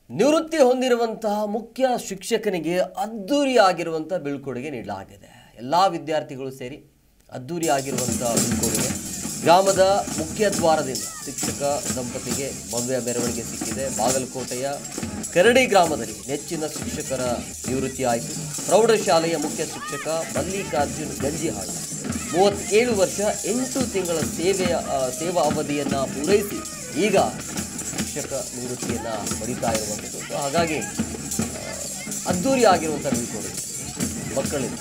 ನಿವೃತ್ತಿ ಹೊಂದಿರುವಂತಹ ಮುಖ್ಯ ಶಿಕ್ಷಕನಿಗೆ ಅದ್ಧೂರಿಯಾಗಿರುವಂಥ ಬೀಳ್ಕೊಡುಗೆ ನೀಡಲಾಗಿದೆ ಎಲ್ಲ ವಿದ್ಯಾರ್ಥಿಗಳು ಸೇರಿ ಅದ್ಧೂರಿಯಾಗಿರುವಂಥ ಬೀಳ್ಕೊಡುಗೆ ಗ್ರಾಮದ ಮುಖ್ಯ ದ್ವಾರದಿಂದ ಶಿಕ್ಷಕ ದಂಪತಿಗೆ ಭವ್ಯ ಮೆರವಣಿಗೆ ಸಿಕ್ಕಿದೆ ಬಾಗಲಕೋಟೆಯ ಕರಡಿ ಗ್ರಾಮದಲ್ಲಿ ನೆಚ್ಚಿನ ಶಿಕ್ಷಕರ ನಿವೃತ್ತಿ ಆಯಿತು ಪ್ರೌಢಶಾಲೆಯ ಮುಖ್ಯ ಶಿಕ್ಷಕ ಮಲ್ಲಿಕಾರ್ಜುನ್ ಗಂಜಿಹಾಳ ಮೂವತ್ತೇಳು ವರ್ಷ ಎಂಟು ತಿಂಗಳ ಸೇವೆಯ ಆ, ಸೇವಾ ಅವಧಿಯನ್ನು ಪೂರೈಸಿ ಈಗ ಶಿಕ್ಷಕ ನಿವೃತ್ತಿಯನ್ನು ಪಡಿತಾ ಇರುವಂಥದ್ದು ಸೊ ಹಾಗಾಗಿ ಆ, ಅದ್ಧೂರಿ ಆಗಿರುವಂಥ ಬೀಳ್ಕೊಡುಗೆ ಮಕ್ಕಳಿಂದ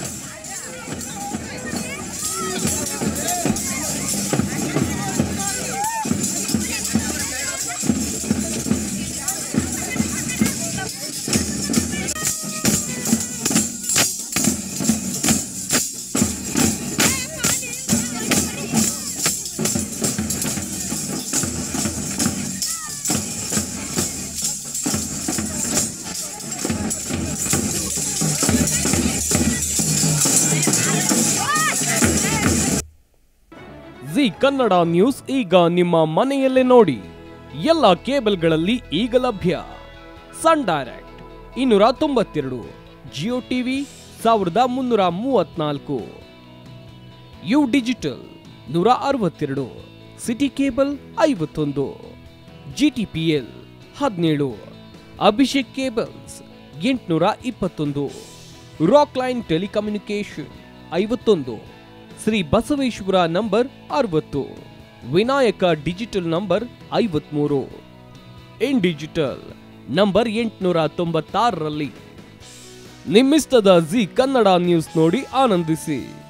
ಜಿ ಕನ್ನಡ ನ್ಯೂಸ್ ಈಗ ನಿಮ್ಮ ಮನೆಯಲ್ಲೇ ನೋಡಿ ಎಲ್ಲ ಕೇಬಲ್ಗಳಲ್ಲಿ ಈಗ ಲಭ್ಯ ಸನ್ ಡೈರೆಕ್ಟ್ ಇನ್ನೂರ ತೊಂಬತ್ತೆರಡು ಜಿಯೋ ಟಿವಿ ಸಾವಿರದ ಮುನ್ನೂರ ಮೂವತ್ನಾಲ್ಕು ಯು ಡಿಜಿಟಲ್ ನೂರ ಅರವತ್ತೆರಡು ಸಿಟಿ ಕೇಬಲ್ ಐವತ್ತೊಂದು ಜಿ ಟಿ ಪಿ ಎಲ್ ಹದಿನೇಳು ಅಭಿಷೇಕ್ ಕೇಬಲ್ಸ್ ಎಂಟುನೂರ ಇಪ್ಪತ್ತೊಂದು ರಾಕ್ ಲೈನ್ ಟೆಲಿಕಮ್ಯುನಿಕೇಶನ್ ಐವತ್ತೊಂದು ಶ್ರೀ ಬಸವೇಶ್ವರ ನಂಬರ್ ಅರವತ್ತು ವಿನಾಯಕ ಡಿಜಿಟಲ್ ನಂಬರ್ ಐವತ್ಮೂರು ಇನ್ ಡಿಜಿಟಲ್ ನಂಬರ್ ಎಂಟುನೂರ ತೊಂಬತ್ತಾರರಲ್ಲಿ ನಿಮ್ಮಿಸ್ತದ ಜಿ ಕನ್ನಡ ನ್ಯೂಸ್ ನೋಡಿ ಆನಂದಿಸಿ